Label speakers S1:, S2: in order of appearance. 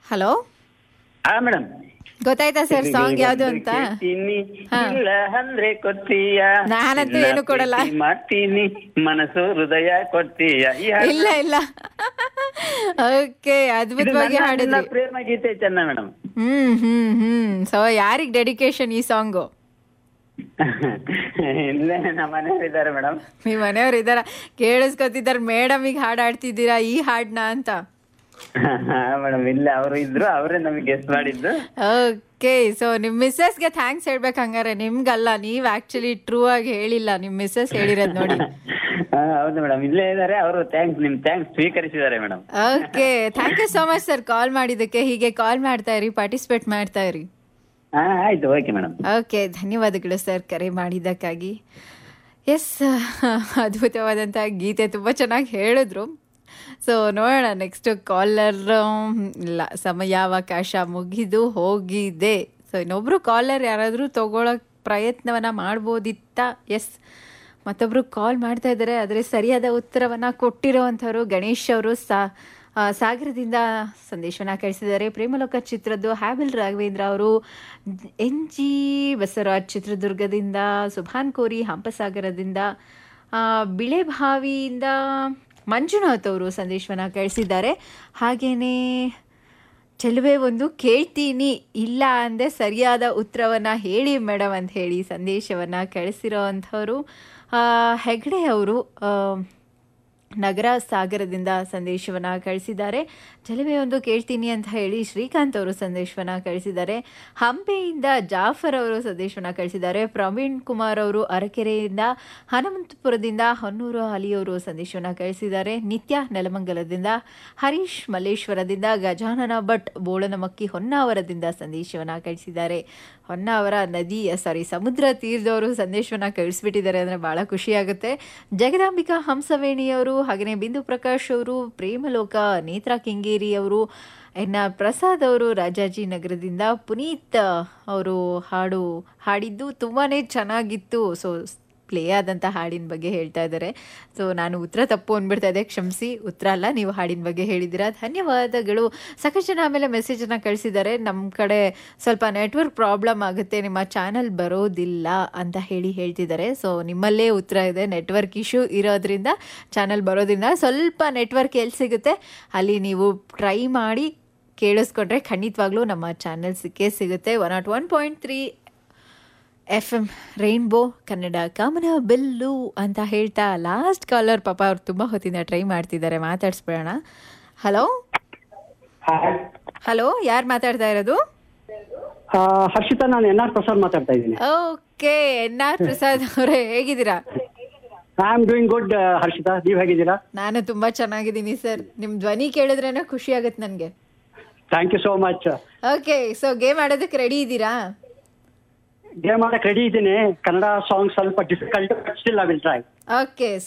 S1: Hello
S2: ಹಾ madam
S1: ಗೊತ್ತಾಯ್ತಾ sir song ಯಾವ್ದು ಅಂತ ಹಾ.
S2: ಇಲ್ಲ ಅಂದ್ರೆ ಕೊಡ್ತೀಯ
S1: ನಾನಂತೂ
S2: ಇಲ್ಲ
S1: ಏನು ಕೊಡಲ್ಲ.
S2: ಪ್ರೀತಿ ಮಾಡ್ತೀನಿ ಮನಸ್ಸು ಹೃದಯ ಕೊಡ್ತೀಯ ಈ ಹಾಡು-
S1: ಇಲ್ಲ ಇಲ್ಲ ಓಕೆ
S2: ಇದು
S1: ಅದ್ಭುತವಾಗಿ
S2: ನನ್ನ-
S1: ಹಾಡಿದ್ರಿ
S2: ನನ್ನ ಪ್ರೇಮ ಗೀತೆ ಚೆನ್ನ ಮೇಡಮ್
S1: ಹ್ಮ್ ಹ್ಮ್ ಹ್ಮ್ ಸೊ ಯಾರಿಗ್ ಡೆಡಿಕೇಶನ್ ಈ ಸಾಂಗು
S2: ಇಲ್ಲೇ ನಮ್ಮ ಮನೆಯವ್ರು ಇದ್ದಾರೆ ಮೇಡಮ್
S1: మీ ಮನೆಯವ್ರು ಇದಾರ ಕೇಳಿಸ್ಕೊತಿದ್ದಾರೆ ಮೇಡಮಿಗೆ ಹಾಡು ಆಡ್ತಿದ್ದೀರಾ ಈ ಹಾಡ್ನ ಅಂತ
S2: ಮೇಡಮ್ ಇಲ್ಲ ಅವರು ಇದ್ರು ಅವರೇ ನಮಗೆ ಗೆಸ್ಟ್ ಮಾಡಿದ್ದು
S1: ಓಕೆ ಸೊ ನಿಮ್ ಮಿಸ್ಸಸ್ಗೆ ಥ್ಯಾಂಕ್ಸ್ ಹೇಳ್ಬೇಕು ಹಂಗಾರೆ ನಿಮ್ಗಲ್ಲ ನೀವ್ ಆಕ್ಚುಲಿ ಟ್ರೂ ಆಗಿ ಹೇಳಿಲ್ಲ ನಿಮ್ ಮಿಸ್ಸಸ್ ಹೇಳಿರೋದ್ ನೋಡಿ
S2: ಹಾ, ಹೌದು ಮೇಡಮ್ ಇಲ್ಲೇ ಇದ್ದಾರೆ ಅವರು ಥ್ಯಾಂಕ್ಸ್ ನಿಮ್ ಥ್ಯಾಂಕ್ಸ್ ಸ್ವೀಕರಿಸಿದ್ದಾರೆ madam
S1: okay thank you so much sir call ಮಾಡಿದ್ದಕ್ಕೆ ಹೀಗೆ ಕಾಲ್ ಮಾಡ್ತಾ ಇರಿ ಪಾರ್ಟಿಸಿಪೇಟ್ ಮಾಡ್ತಾ ಇರಿ
S2: ಹಾ ಆಯ್ತು ಓಕೆ ಮೇಡಮ್
S1: ಓಕೆ ಧನ್ಯವಾದಗಳು ಸರ್ ಕರೆ ಮಾಡಿದ್ದಕ್ಕಾಗಿ ಎಸ್ ಅದ್ಭುತವಾದಂಥ ಗೀತೆ ತುಂಬ ಚೆನ್ನಾಗಿ ಹೇಳಿದ್ರು ಸೊ ನೋಡೋಣ ನೆಕ್ಸ್ಟ್ ಕಾಲರ್ ಇಲ್ಲ ಸಮಯಾವಕಾಶ ಮುಗಿದು ಹೋಗಿದೆ ಸೊ ಇನ್ನೊಬ್ರು ಕಾಲರ್ ಯಾರಾದರೂ ತಗೊಳ್ಳೋಕೆ ಪ್ರಯತ್ನವನ್ನ ಮಾಡ್ಬೋದಿತ್ತ ಎಸ್ ಮತ್ತೊಬ್ರು ಕಾಲ್ ಮಾಡ್ತಾ ಇದ್ದಾರೆ ಆದರೆ ಸರಿಯಾದ ಉತ್ತರವನ್ನ ಕೊಟ್ಟಿರೋವಂಥವ್ರು ಗಣೇಶ್ ಅವರು ಸಾ ಆ, ಸಾಗರದಿಂದ ಸಂದೇಶವನ್ನ ಕಳಿಸಿದ್ದಾರೆ ಪ್ರೇಮಲೋಕ ಚಿತ್ರದ್ದು ಹ್ಯಾಬಿಲ್ ರಾಘವೇಂದ್ರ ಅವರು ಎನ್ ಜಿ ಬಸವರಾಜ್ ಚಿತ್ರದುರ್ಗದಿಂದ ಸುಭಾನ್ ಕೋರಿ ಹಂಪಸಾಗರದಿಂದ ಆ, ಬಿಳೆಬಾವಿಯಿಂದ ಮಂಜುನಾಥ್ ಅವರು ಸಂದೇಶವನ್ನ ಕಳಿಸಿದ್ದಾರೆ ಹಾಗೆಯೇ ಚೆಲುವೆ ಒಂದು ಕೇಳ್ತೀನಿ ಇಲ್ಲ ಅಂದೆ ಸರಿಯಾದ ಉತ್ತರವನ್ನು ಹೇಳಿ ಮೇಡಮ್ ಅಂತ ಹೇಳಿ ಸಂದೇಶವನ್ನು ಕಳಿಸಿರೋ ಅಂಥವ್ರು ಆ, ಹೆಗ್ಡೆ ಅವರು ಆ, ನಗರ ಸಾಗರದಿಂದ ಸಂದೇಶವನ್ನು ಕಳಿಸಿದ್ದಾರೆ ಚೆಲುವೆ ಒಂದು ಕೇಳ್ತೀನಿ ಅಂತ ಹೇಳಿ ಶ್ರೀಕಾಂತ್ ಅವರು ಸಂದೇಶವನ್ನು ಕಳಿಸಿದ್ದಾರೆ ಹಂಪೆಯಿಂದ ಜಾಫರ್ ಅವರು ಸಂದೇಶವನ್ನು ಕಳಿಸಿದ್ದಾರೆ ಪ್ರವೀಣ್ ಕುಮಾರ್ ಅವರು ಅರಕೆರೆಯಿಂದ ಹನುಮಂತಪುರದಿಂದ ಹೊನ್ನೂರು ಅಲಿಯವರು ಸಂದೇಶವನ್ನು ಕಳಿಸಿದ್ದಾರೆ ನಿತ್ಯ ನೆಲಮಂಗಲದಿಂದ ಹರೀಶ್ ಮಲ್ಲೇಶ್ವರದಿಂದ ಗಜಾನನ ಭಟ್ ಬೋಳನಮಕ್ಕಿ ಹೊನ್ನಾವರದಿಂದ ಸಂದೇಶವನ್ನು ಕಳಿಸಿದ್ದಾರೆ ಹೊನ್ನಾವರ ನದಿ ಸಾರಿ ಸಮುದ್ರ ತೀರದವರು ಸಂದೇಶವನ್ನು ಕಳಿಸ್ಬಿಟ್ಟಿದ್ದಾರೆ ಅಂದರೆ ಭಾಳ ಖುಷಿಯಾಗುತ್ತೆ ಜಗದಾಂಬಿಕಾ ಹಂಸವೇಣಿಯವರು ಹಾಗೆಯೇ ಬಿಂದು ಪ್ರಕಾಶ್ ಅವರು ಪ್ರೇಮಲೋಕ ನೇತ್ರಾ ಕೆಂಗೇರಿ ಅವರು ಎನ್ ಆರ್ ಪ್ರಸಾದ್ ಅವರು ರಾಜಾಜಿನಗರದಿಂದ ಪುನೀತ್ ಅವರು ಹಾಡು ಹಾಡಿದ್ದು ತುಂಬಾ ಚೆನ್ನಾಗಿತ್ತು ಸೊ ಪ್ಲೇ ಆದಂಥ ಹಾಡಿನ ಬಗ್ಗೆ ಹೇಳ್ತಾ ಇದ್ದಾರೆ ಸೊ ನಾನು ಉತ್ತರ ತಪ್ಪು ಅಂದ್ಬಿಡ್ತಾ ಇದ್ದೆ ಕ್ಷಮಿಸಿ ಉತ್ತರ ಅಲ್ಲ ನೀವು ಹಾಡಿನ ಬಗ್ಗೆ ಹೇಳಿದ್ದೀರಾ ಧನ್ಯವಾದಗಳು ಸಾಕಷ್ಟು ಜನ ಆಮೇಲೆ ಮೆಸೇಜನ್ನು ಕಳಿಸಿದ್ದಾರೆ ನಮ್ಮ ಕಡೆ ಸ್ವಲ್ಪ ನೆಟ್ವರ್ಕ್ ಪ್ರಾಬ್ಲಮ್ ಆಗುತ್ತೆ ನಿಮ್ಮ ಚಾನಲ್ ಬರೋದಿಲ್ಲ ಅಂತ ಹೇಳಿ ಹೇಳ್ತಿದ್ದಾರೆ ಸೊ ನಿಮ್ಮಲ್ಲೇ ಉತ್ತರ ಇದೆ ನೆಟ್ವರ್ಕ್ ಇಶ್ಯೂ ಇರೋದ್ರಿಂದ ಚಾನಲ್ ಬರೋದ್ರಿಂದ ಸ್ವಲ್ಪ ನೆಟ್ವರ್ಕ್ ಎಲ್ಲಿ ಸಿಗುತ್ತೆ ಅಲ್ಲಿ ನೀವು ಟ್ರೈ ಮಾಡಿ ಕೇಳಿಸ್ಕೊಂಡ್ರೆ ಖಂಡಿತವಾಗ್ಲೂ ನಮ್ಮ ಚಾನಲ್ ಸಿಕ್ಕೇ ಸಿಗುತ್ತೆ one naught one point three F M rainbow Kannada ಕಾಮನ ಬೆಲ್ಲು ಅಂತ ಹೇಳ್ತಾ ಲಾಸ್ಟ್ ಕಾಲರ್ ಪಾಪ ಅವ್ರು ತುಂಬ ಹೊತ್ತಿಂದ ಟ್ರೈ ಮಾಡ್ತಿದ್ದಾರೆ ಮಾತಾಡ್ಸ್ಬಿಡೋಣ ಹಲೋ ಹಲೋ ಯಾರು ಮಾತಾಡ್ತಾ ಇರೋದು
S3: ಆ, ಹರ್ಷಿತಾ ನಾನು ಎನ್ ಆರ್ ಪ್ರಸಾದ್ ಮಾತಾಡ್ತಾ ಇದ್ದೀನಿ
S1: ಓಕೆ ಎನ್ ಆರ್ ಪ್ರಸಾದ್ ಅವರೇ ಹೇಗಿದ್ದೀರಾ
S3: I am doing good Harshita ನೀವ್ ಹೇಗಿದ್ದೀರಾ
S1: ನಾನು ತುಂಬಾ ಚೆನ್ನಾಗಿದ್ದೀನಿ ಸರ್ ನಿಮ್ ಧ್ವನಿ ಕೇಳಿದ್ರೇನೆ ಖುಷಿ ಆಗುತ್ತೆ ನನಗೆ
S3: thank you so much
S1: okay so game ಆಡೋದಕ್ಕೆ ರೆಡಿ ಇದ್ದೀರಾ
S3: ಗೇಮ್ ಮಾಡಕ್ ರೆಡಿ ಇದ್ದೀನಿ ಕನ್ನಡ ಸಾಂಗ್ ಸ್ವಲ್ಪ difficult still I will try
S1: okay